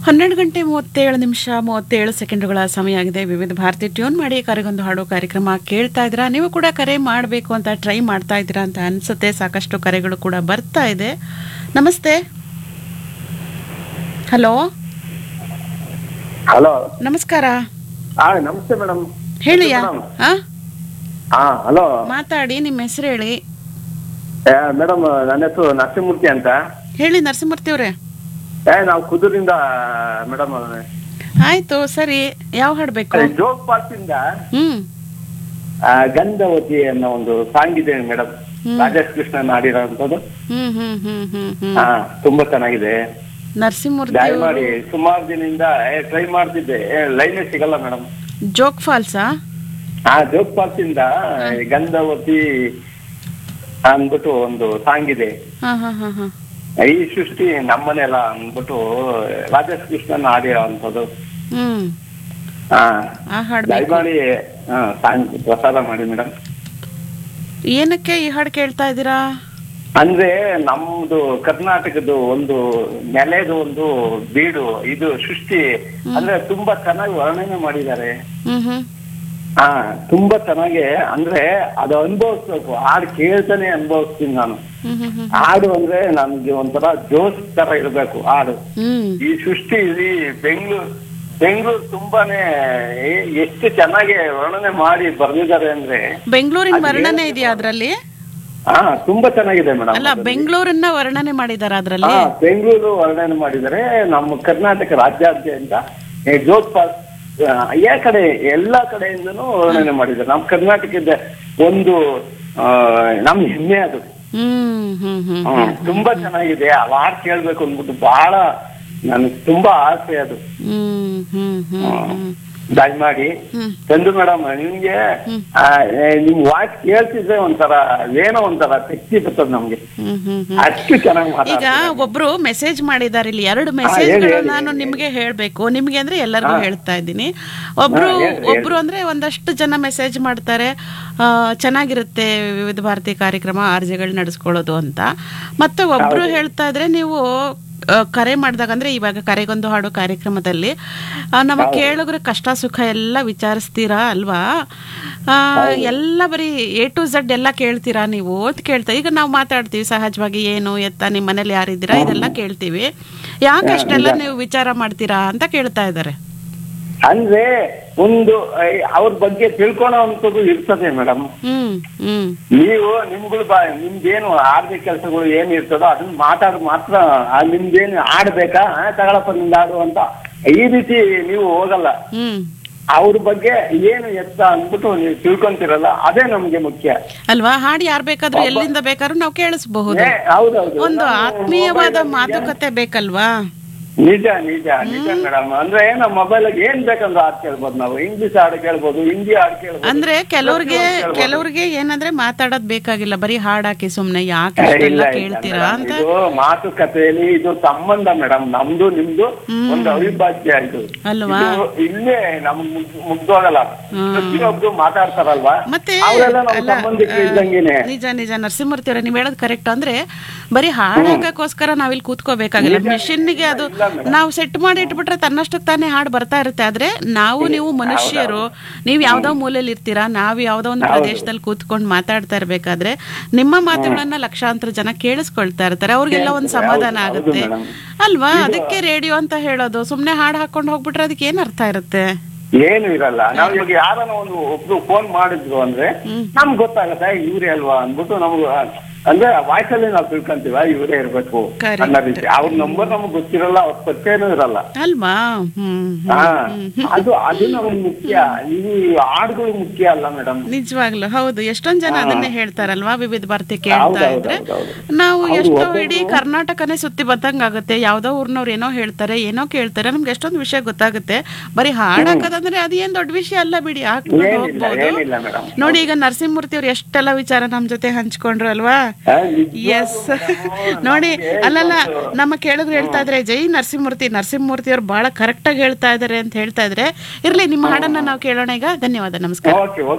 ಹನ್ನೆರಡು ಗಂಟೆ ಮೂವತ್ತೇಳು ನಿಮಿಷ ಮೂವತ್ತೇಳು ಸೆಕೆಂಡುಗಳ ಸಮಯ ಆಗಿದೆ ವಿವಿಧ ಭಾರತಿ ಟ್ಯೂನ್ ಮಾಡಿ ಕರೆಗೊಂದು ಹಾಡು ಕಾರ್ಯಕ್ರಮ ಕೇಳ್ತಾ ಇದ್ದೀರಾ ನೀವು ಕೂಡ ಕರೆ ಮಾಡಬೇಕು ಅಂತ ಟ್ರೈ ಮಾಡ್ತಾ ಇದ್ದೀರಾ ಅಂತ ಅನ್ಸುತ್ತೆ ಸಾಕಷ್ಟು ಕರೆಗಳು ಕೂಡ ಬರ್ತಾ ಇದೆ ನಮಸ್ತೆ ಹಲೋ ಹಲೋ ನಮಸ್ಕಾರ ಹಾ ನಮಸ್ತೆ ಮೇಡಮ್ ಹೇಳಿಯಾ ಹಾ ಹಾ ಹಲೋ ಮಾತಾಡಿ ನಿಮ್ಮ ಹೆಸರು ಹೇಳಿ ಮೇಡಮ್ ನನ್ನ ಹೆಸರು ನರಸಿಂಹಮೂರ್ತಿ ಅಂತ ಹೇಳಿ ನರಸಿಂಹಮೂರ್ತಿ ಅವರೇ ಏ ನಾವು ಕುದೂರಿಂದ ಮೇಡಮ್ ಆಯ್ತು ಸರಿ ಯಾವ ಹಾಡು ಬೇಕು ಜೋಗ್ ಪಾಲ್ಸ್ ಇಂದ ಹ್ಮ್ ಆ, ಗಂಧವತಿ ಅನ್ನೋ ಒಂದು ಸಾಂಗ್ ಇದೆ ಮೇಡಮ್ ರಾಜೇಶ್ ಕೃಷ್ಣನ್ ಆಡಿರೋಂಥದ್ದು ಹ್ಮ್ ಹ್ಮ್ ಹ್ಮ್ ಹ್ಮ್ ಹ್ಮ್ ಹಾ ತುಂಬಾ ಚೆನ್ನಾಗಿದೆ ನರಸಿಂಹಮೂರ್ತಿ ದಯಮಾಡಿ ಸುಮಾರು ದಿನದಿಂದ ಟ್ರೈ ಮಾಡ್ತಿದ್ದೆ ಲೈನೇ ಸಿಗಲ್ಲ ಮೇಡಮ್ ಜೋಗ್ ಫಾಲ್ಸಾ ಆ ಜೋಗ್ ಪಾಲ್ಸ್ ಇಂದ ಈ ಗಂಧವತಿ ಅಂದ್ಬಿಟ್ಟು ಒಂದು ಸಾಂಗ್ ಇದೆ ಹಾ ಹಾ ಹಾ ಹಾ ಈ ಸೃಷ್ಟಿ ನಮ್ಮನೆಲ್ಲ ಅಂದ್ಬಿಟ್ಟು ರಾಜೇಶ್ ಕೃಷ್ಣನ್ ಆಡಿರೋಂಥದ್ದು ಹ್ಮ್ ಹಾ ಆ ಹಾಡು ಬೇಕು ದಯಮಾಡಿ ಹಾ ಸಾಂಗ್ ಪ್ರಸಾರ ಮಾಡಿ ಮೇಡಮ್ ಏನಕ್ಕೆ ಈ ಹಾಡು ಕೇಳ್ತಾ ಇದ್ದೀರಾ ಅಂದ್ರೆ ನಮ್ದು ಕರ್ನಾಟಕದ ಒಂದು ನೆಲೆದು ಒಂದು ಬೀಡು ಇದು ಸೃಷ್ಟಿ ಅಂದ್ರೆ ತುಂಬಾ ಚೆನ್ನಾಗಿ ವರ್ಣನೆ ಮಾಡಿದ್ದಾರೆ ಹ್ಮ್ ಹ್ಮ್ ಹಾ ತುಂಬಾ ಚೆನ್ನಾಗಿ ಅಂದ್ರೆ ಅದು ಅನುಭವಿಸ್ಬೇಕು ಹಾಡು ಕೇಳ್ತಾನೆ ಅನುಭವಿಸ್ತೀನಿ ನಾನು ಹ್ಮ್ ಹ್ಮ್ ಹ್ಮ್ ಹಾಡು ಅಂದ್ರೆ ನನ್ಗೆ ಒಂಥರ ಜೋಶ್ ತರ ಇರ್ಬೇಕು ಹಾಡು ಹ್ಮ್ ಈ ಸೃಷ್ಟಿ ಇಲ್ಲಿ ಬೆಂಗಳೂರು ಬೆಂಗಳೂರು ತುಂಬಾನೇ ಎ- ಎಷ್ಟು ಚೆನ್ನಾಗಿ ವರ್ಣನೆ ಮಾಡಿ ಬರ್ದಿದ್ದಾರೆ ಅಂದ್ರೆ ಬೆಂಗಳೂರಿನ ಅದ್ ವರ್ಣನೆ ಏನು? ಇದೆಯಾ ಅದ್ರಲ್ಲಿ ಹಾ ತುಂಬಾ ಚೆನ್ನಾಗಿದೆ ಮೇಡಮ್ ಅಲ್ಲ ಬೆಂಗಳೂರನ್ನ ವರ್ಣನೆ ಮಾಡಿದಾರ ಅದ್ರಲ್ಲಿ ಹಾ ಬೆಂಗಳೂರು ವರ್ಣನೆ ಮಾಡಿದರೆ ನಮ್ಮ ಕರ್ನಾಟಕ ರಾಜ್ಯಾದ್ಯಂತ ಏ, ಜೋಗ್ ಪಾಸ್ ಆ ಕಡೆ ಎಲ್ಲಾ ಕಡೆಯಿಂದನೂ ವರ್ಣನೆ ಮಾಡಿದ್ದಾರೆ ನಮ್ಮ ಕರ್ನಾಟಕದ ಒಂದು ಆ, ನಮ್ ಹೆಮ್ಮೆ ಅದು ಹ್ಮ್ ಹ್ಮ್ ಹ್ಮ್ ಹ್ಮ್. ತುಂಬಾ ಚೆನ್ನಾಗಿದೆ ಆ ಹಾಡ್ ಕೇಳ್ಬೇಕು ಅಂದ್ಬಿಟ್ಟು ಬಹಳ ನನ್ಗೆ ತುಂಬಾ ಆಸೆ ಅದು ಹ್ಮ್ ಹ್ಮ್ ಹ್ಮ್ ಹ್ಮ್ ದಯಮಾಡಿ ಹ್ಮ್ ಚಂದು ಮೇಡಮ್ ನಿಮ್ಗೆ ಆ, ಏ, ನಿಮ್ ವಾಯ್ಸ್ ಕೇಳ್ತಿದ್ರೆ ಒಂಥರ ಏನೋ ಒಂಥರ ಶಕ್ತಿ ಬರ್ತದೆ ನಮ್ಗೆ ಹ್ಮ್ ಹ್ಮ್ ಹ್ಮ್ ಅಷ್ಟು ಚೆನ್ನಾಗಿ ಈಗ ಮಾತಾಡ್ತಾರೆ ಒಬ್ರು ಮೆಸೇಜ್ ಮಾಡಿದ್ದಾರೆ ಇಲ್ಲಿ ಎರಡು ಹೇಳಿ, ಮೆಸೇಜ್ಗಳು ಹೇಳಿ, ನಾನು ಹೇಳಿ. ನಿಮ್ಗೆ ಹೇಳ್ಬೇಕು ನಿಮ್ಗೆ ಅಂದ್ರೆ ಎಲ್ಲರಿಗೂ ಹೇಳ್ತಾ ಇದ್ದೀನಿ ಒಬ್ರು ಹಾ, ಹೇಳ್ರಿ, ಒಬ್ರು ಅಂದ್ರೆ ಒಂದಷ್ಟು ಜನ ಮೆಸೇಜ್ ಮಾಡ್ತಾರೆ ಆ, ಚೆನ್ನಾಗಿರುತ್ತೆ ವಿವಿಧ ಭಾರತಿ ಕಾರ್ಯಕ್ರಮ ಆರ್ಜೆಗಳು ನಡೆಸ್ಕೊಳ್ಳೋದು ಅಂತ ಮತ್ತೆ ಒಬ್ರು ಹೇಳ್ತಾ ಇದ್ರೆ ನೀವು ಆ, ಕರೆ ಮಾಡಿದಾಗ ಅಂದ್ರೆ ಇವಾಗ ಕರೆಗೊಂದು ಹಾಡು ಕಾರ್ಯಕ್ರಮದಲ್ಲಿ ಆ, ನಮ್ಮ ಕೇಳುಗರ ಕಷ್ಟ ಸುಖ ಎಲ್ಲ ವಿಚಾರಿಸ್ತೀರಾ ಅಲ್ವಾ ಆ, ಎಲ್ಲ ಬರೀ ಎ ಟು ಝಡ್ ಎಲ್ಲ ಕೇಳ್ತೀರಾ ನೀವು ಅಂತ ಕೇಳ್ತಾ ಈಗ ನಾವು ಮಾತಾಡ್ತೀವಿ ಸಹಜವಾಗಿ ಏನು ಎತ್ತ ನಿಮ್ಮ ಮನೇಲಿ ಯಾರಿದ್ದೀರಾ ಇದೆಲ್ಲ ಕೇಳ್ತೀವಿ ಯಾಕೆ ಅಷ್ಟೆಲ್ಲ ನೀವು ವಿಚಾರ ಮಾಡ್ತೀರಾ ಅಂತ ಕೇಳ್ತಾ ಇದ್ದಾರೆ ಅಂದ್ರೆ ಒಂದು ಐ, ಅವ್ರ ಬಗ್ಗೆ ತಿಳ್ಕೊಳೋ ಅಂತದ್ದು ಇರ್ತದೆ ಮೇಡಮ್ ಹ್ಮ್ ಹ್ಮ್ ನೀವು ನಿಮ್ಗಳು ಬಾ ನಿಮ್ದೇನು ಆರ್ಥಿಕ ಕೆಲಸಗಳು ಏನ್ ಇರ್ತದೋ ಅದನ್ನ ಮಾತಾಡ್ ಮಾತ್ರ ಆ, ನಿಮ್ದೇನು ಆಡ್ಬೇಕಾ ಆ, ತಗೊಳಪ್ಪ ನಿಮ್ದು ಆಡು ಅಂತ ಈ ರೀತಿ ನೀವು ಹೋಗಲ್ಲ ಹ್ಮ್ ಅವ್ರ ಬಗ್ಗೆ ಏನು ಎತ್ತ ಅಂದ್ಬಿಟ್ಟು ನೀವು ತಿಳ್ಕೊಂತಿರಲ್ಲ ಅದೇ ನಮ್ಗೆ ಮುಖ್ಯ ಅಲ್ವಾ ಹಾಡು ಯಾರು ಬೇಕಾದ್ರೂ ಎಲ್ಲಿಂದ ಬೇಕಾದ್ರೂ ನಾವು ಕೇಳಿಸಬಹುದು ಏ, ಹೌದೌದು ಒಂದು ನಾವು ಆತ್ಮೀಯವಾದ mobile ಅಲ್ಲಿ ಮಾತುಕತೆ ಬೇಕಲ್ವಾ ನಿಜ ನಿಜ ನಿಜ ಮೇಡಮ್ ಅಂದ್ರೆ ನಮ್ಮ ಮೊಬೈಲ್ ಏನ್ ಬೇಕಂದ್ರೆ ಹಾಡು ಕೇಳ್ಬೋದು ನಾವು ಇಂಗ್ಲಿಷ್ ಹಾಡು ಕೇಳ್ಬೋದು ಹಿಂದಿ ಹಾಡು ಕೇಳ್ಬೋದು ಅಂದ್ರೆ ಕೆಲವ್ರಿಗೆ ಪ್ರತಿಯೊಂದು ಕೇಳ್ಬೋದು. ಕೆಲವ್ರಿಗೆ ಏನಂದ್ರೆ ಮಾತಾಡೋದ್ ಬೇಕಾಗಿಲ್ಲ ಬರೀ ಹಾಡ್ ಹಾಕಿ ಸುಮ್ನೆ ಯಾಕೆ ಏ, ಅಷ್ಟೆಲ್ಲ ಇಲ್ಲ, ಇಲ್ಲ ಕೇಳ್ತೀರಾ madam. ಅಂತ ಇದು ಮಾತುಕತೆಯಲ್ಲಿ ಇದು ಸಂಬಂಧ ಮೇಡಮ್ ನಮ್ದು ನಿಮ್ದು ಒಂದು ಅವಿಭಾಜ್ಯ ಇದು ಅಲ್ವಾ? ಇದು ಇಲ್ಲೇ ನಮ್ ಮುಗ್- ಮುಗ್ದೋಗಲ್ಲ ಪ್ರತಿಯೊಬ್ರು ಮಾತಾಡ್ತಾರಲ್ವಾ ಮತ್ತೆ ಅವರೆಲ್ಲ ನಮ್ಮ ಅಲ್ಲ, ಸಂಬಂಧಿಕರು ಆ, ಇದ್ದಂಗೆನೆ ನಿಜ ನಿಜ ನರಸಿಂಹಮೂರ್ತಿ ಅವರೇ ನೀವ್ ಹೇಳೋದು ಕರೆಕ್ಟ್ ಅಂದ್ರೆ ಬರೀ ಹಾಡಾಕಕ್ಕೋಸ್ಕರ ನಾವಿಲ್ಲಿ ಕೂತ್ಕೋಬೇಕಾಗಿಲ್ಲ ಮಿಷಿನ್ಗೆ ಅದು ನಾವು ಸೆಟ್ ಮಾಡಿ ಇಟ್ಬಿಟ್ರೆ ತನ್ನಷ್ಟಕ್ಕೆ ತಾನೇ ಹಾಡು ಬರ್ತಾ ಇರುತ್ತೆ ಆದ್ರೆ ನಾವು ನೀವು ಮನುಷ್ಯರು ನೀವು ಯಾವ್ದೋ ಮೂಲೆಯಲ್ಲಿ ಇರ್ತೀರಾ ನಾವು ಯಾವ್ದೋ ಒಂದು ಪ್ರದೇಶದಲ್ಲಿ ಕೂತ್ಕೊಂಡು ಮಾತಾಡ್ತಾ ಇರ್ಬೇಕಾದ್ರೆ ನಿಮ್ಮ ಮಾತುಗಳನ್ನ ಲಕ್ಷಾಂತರ ಜನ ಕೇಳಿಸ್ಕೊಳ್ತಾ ಇರ್ತಾರೆ ಅವ್ರಿಗೆಲ್ಲ ಒಂದು ಸಮಾಧಾನ ಹೌದು, ಆಗುತ್ತೆ madam. ಅಲ್ವಾ ಅದಕ್ಕೆ ರೇಡಿಯೋ ಅಂತ ಹೇಳೋದು ಸುಮ್ನೆ ಹಾಡು ಹಾಕೊಂಡು ಹೋಗ್ಬಿಟ್ರೆ ಅದಕ್ಕೆ ಏನ್ ಅರ್ಥ ಇರುತ್ತೆ ಏನು ಇರಲ್ಲ ನಾವು ಇವಾಗ ಯಾರನ್ನ ಒಂದು ಒಬ್ರು ಫೋನ್ ಮಾಡಿದ್ರು ಅಂದ್ರೆ ನಮ್ಗೆ ಗೊತ್ತಾಗತ್ತೆ ಇವ್ರೇ ಅಲ್ವಾ ಅಂದ್ಬಿಟ್ಟು ನಮ್ಗೆ ಅಂದ್ರೆ ವಾಯ್ಸ್ ಅಲ್ಲಿ ನಾವು ತಿಳ್ಕೊಂತೀವ ಇವರೇ ಇರ್ಬೇಕು Correct. ಅನ್ನೋ ರೀತಿ ಅವ್ರ ನಂಬರ್ ನಮ್ಗೆ ಗೊತ್ತಿರಲ್ಲ ಅವ್ರ ಪರಿಚಯನೂ ಇರಲ್ಲ ಅಲ್ವಾ ಹ್ಮ್ ಹಾ ಅದು ಅದು ನಮ್ಗೆ ಮುಖ್ಯ ಈ ಹಾಡುಗಳು ಮುಖ್ಯ ಅಲ್ಲ ಮೇಡಮ್ ನಿಜವಾಗ್ಲು ಹೌದು ಎಷ್ಟೊಂದ್ ಜನ ಅದನ್ನೇ ಹೇಳ್ತಾರಲ್ವಾ ವಿವಿಧ ಭಾರತಿ ಕೇಳ್ತಾ ಹೌದೌದು, ಇದ್ರೆ ಹೌದೌದು. ನಾವು ಹೌದು, ಎಷ್ಟೋ ಒಬ್ಬೊಬ್ರು- ಇಡೀ ಕರ್ನಾಟಕನೇ ಸುತ್ತಿ ಬಂದಂಗ ಆಗುತ್ತೆ ಯಾವ್ದೋ ಊರ್ನವ್ರು ಏನೋ ಹೇಳ್ತಾರೆ ಏನೋ ಕೇಳ್ತಾರೆ ನಮ್ಗೆ ಎಷ್ಟೊಂದು ವಿಷಯ ಗೊತ್ತಾಗುತ್ತೆ ಬರೀ ಹಾಡ್ ಹಾಕೋದಂದ್ರೆ ಅದು ಏನ್ ದೊಡ್ಡ ವಿಷಯ ಅಲ್ಲ ಬಿಡಿ ಹಾಕ್ಕೊಂಡು ಏನಿಲ್ಲ ಹೋಗ್ಬೋದು ಏನಿಲ್ಲ ಮೇಡಮ್ ನೋಡಿ ಈಗ ನರಸಿಂಹಮೂರ್ತಿ ಅವ್ರು ಎಷ್ಟೆಲ್ಲ ವಿಚಾರ ನಮ್ ಜೊತೆ ಹಂಚ್ಕೊಂಡ್ರು ಅಲ್ವಾ ಎಸ್ ನೋಡಿ ಅಲ್ಲಲ್ಲ ನಮ್ಮ ಕೇಳಿದ್ರು ಹೇಳ್ತಾ ಇದ್ರೆ ಜೈ ನರಸಿಂಹಮೂರ್ತಿ ನರಸಿಂಹಮೂರ್ತಿ ಅವ್ರು ಬಹಳ ಕರೆಕ್ಟ್ ಆಗಿ ಹೇಳ್ತಾ ಇದಾರೆ ಅಂತ ಹೇಳ್ತಾ ಇದ್ರೆ ಇರ್ಲಿ ನಿಮ್ಮ ಹಾಡನ್ನ ನಾವು ಕೇಳೋಣ ಈಗ ಧನ್ಯವಾದ ನಮಸ್ಕಾರ ಓಕೆ